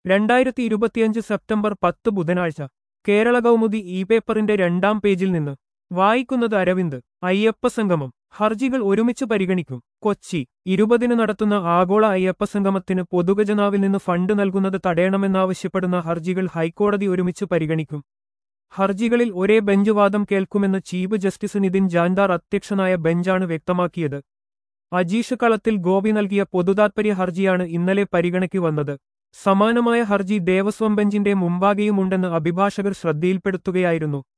രണ്ടായിരത്തി ഇരുപത്തിയഞ്ച് സെപ്റ്റംബർ പത്ത് ബുധനാഴ്ച കേരള കൗമുദി ഇ പേപ്പറിന്റെ രണ്ടാം പേജിൽ നിന്ന് വായിക്കുന്നത് അരവിന്ദ് അയ്യപ്പ സംഗമം ഹർജികൾ ഒരുമിച്ച് പരിഗണിക്കും കൊച്ചി ഇരുപതിന് നടത്തുന്ന ആഗോള അയ്യപ്പ സംഗമത്തിന് പൊതുഖജനാവിൽ നിന്ന് ഫണ്ട് നൽകുന്നത് തടയണമെന്നാവശ്യപ്പെടുന്ന ഹർജികൾ ഹൈക്കോടതി ഒരുമിച്ച് പരിഗണിക്കും ഹർജികളിൽ ഒരേ ബെഞ്ച് വാദം കേൾക്കുമെന്ന് ചീഫ് ജസ്റ്റിസ് നിതിൻ ജാൻദാർ അധ്യക്ഷനായ ബെഞ്ചാണ് വ്യക്തമാക്കിയത് അജീഷ് കളത്തിൽ ഗോപി നൽകിയ പൊതുതാത്പര്യ ഹർജിയാണ് ഇന്നലെ പരിഗണയ്ക്ക് വന്നത് സമാനമായ ഹർജി ദേവസ്വം ബെഞ്ചിന്റെ മുമ്പാകെയുമുണ്ടെന്ന് അഭിഭാഷകർ ശ്രദ്ധയിൽപ്പെടുത്തുകയായിരുന്നു